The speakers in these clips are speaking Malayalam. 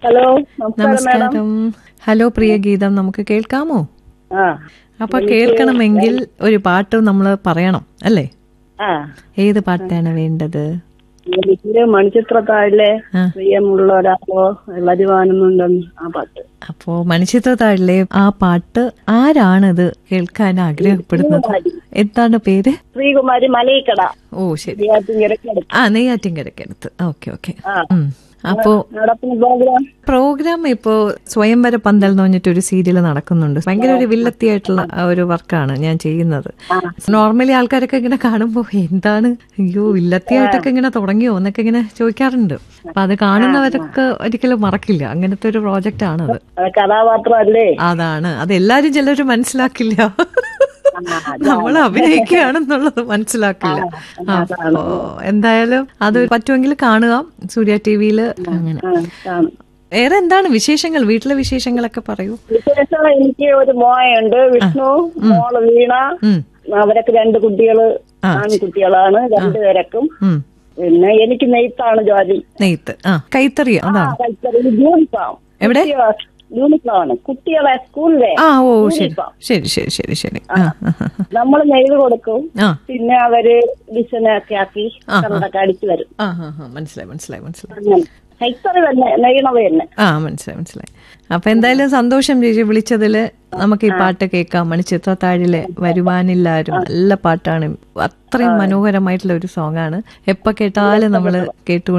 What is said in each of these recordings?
ഹലോ നമസ്കാരം മാഡം നമസ്കാരം ഹലോ പ്രിയ ഗീതം നമുക്ക് കേൾക്കാമോ ആ അപ്പൊ കേൾക്കണമെങ്കിൽ ഒരു പാട്ട് നമ്മൾ പറയണം അല്ലേ ആ ഏത് പാട്ടാണ് വേണ്ടത് എനിക്ക് മണിച്ചിത്രത്താഴിലെ ആ. പ്രിയമുള്ള ഒരാളോ വരുവാനെന്നുണ്ടെന്ന് ആ പാട്ട് അപ്പോ മണിച്ചിത്രത്താഴിലെ ആ പാട്ട് ആരാണത് കേൾക്കാൻ ആഗ്രഹപ്പെടുന്നത് എന്താണ് പേര് ശ്രീകുമാരി മലയിക്കട ഓ ശരി നെയ്യാറ്റിൻകരയ്ക്കടുത്ത്. ആ നെയ്യാറ്റിൻകരക്കടുത്ത് ഓക്കെ ഓക്കെ ആ ഉം. അപ്പോ നടക്കുന്ന പ്രോഗ്രാം പ്രോഗ്രാം ഇപ്പോ സ്വയംവര പന്തൽ എന്ന് പറഞ്ഞിട്ട് ഒരു സീരിയൽ നടക്കുന്നുണ്ട് ഭയങ്കര ഒരു വില്ലത്തിയായിട്ടുള്ള ആ ഒരു വർക്കാണ് ഞാൻ ചെയ്യുന്നത് നോർമലി ആൾക്കാരൊക്കെ ഇങ്ങനെ കാണുമ്പോ എന്താണ് അയ്യോ വില്ലത്തിയായിട്ടൊക്കെ ഇങ്ങനെ തുടങ്ങിയോ എന്നൊക്കെ ഇങ്ങനെ ചോദിക്കാറുണ്ട് അപ്പൊ അത് കാണുന്നവരൊക്കെ ഒരിക്കലും മറക്കില്ല അങ്ങനത്തെ ഒരു പ്രോജക്റ്റ് ആണത് അത് കഥാപാത്രമല്ലേ അതാണ് അത് എല്ലാരും ചിലര് മനസ്സിലാക്കില്ല നമ്മൾ അഭിനയിക്കുകയാണെന്നുള്ളത് മനസ്സിലാക്കില്ല അപ്പോ എന്തായാലും അത് പറ്റുമെങ്കിൽ കാണുക സൂര്യ ടി വിയില് അങ്ങനെ ആ, കാണും. വേറെ എന്താണ് വിശേഷങ്ങൾ വീട്ടിലെ വിശേഷങ്ങളൊക്കെ പറയൂ വിശേഷം എനിക്ക് ഒരു മോയുണ്ട് വിഷ്ണു മോള് വീണ ഉം, അവരൊക്കെ രണ്ട് കുട്ടികള് ആൺകുട്ടികളാണ് രണ്ടുപേരക്കും ഉം. പിന്നെ എനിക്ക് നെയ്ത്താണ് ജോലി നെയ്ത്ത് ആ കൈത്തറി അതാണ് കൽച്ചർ യൂണിഫോം എവിടെ? യൂണിഫോം ആണ് കുട്ടികളെ സ്കൂളിലെ ആ ഓ ശരി യൂണിഫോം. ശരി ശരി ശരി ശരി ആ ആ, ആ. നമ്മൾ നെയ്ത് കൊടുക്കും ആ പിന്നെ അവര് ഡിസൈനൊക്കെ ആക്കി കണ്ടൊക്കെ അടിച്ചു വരും ആ ആ ആ മനസ്സിലായി മനസ്സിലായി മനസ്സിലായി അങ്ങനെ കൈത്തറി തന്നെ നെയ്യണത് തന്നെ ആ മനസ്സിലായി മനസ്സിലായി അപ്പൊ എന്തായാലും സന്തോഷം ചേച്ചി വിളിച്ചതില് നമുക്ക് ഈ പാട്ട് കേൾക്കാം മണിച്ചിത്രത്താഴിലെ വരുവാനില്ലാരും നല്ല പാട്ടാണ് അത്രയും മനോഹരമായിട്ടുള്ള ഒരു സോങ് ആണ് എപ്പോ കേട്ടാലും നമ്മൾ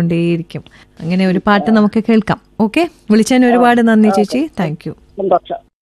കേട്ടുകൊണ്ടേയിരിക്കും അങ്ങനെ ഒരു പാട്ട് നമുക്ക് കേൾക്കാം ഓക്കെ വിളിച്ചതിന് ഒരുപാട് നന്ദി ചേച്ചി താങ്ക് യു സന്തോഷം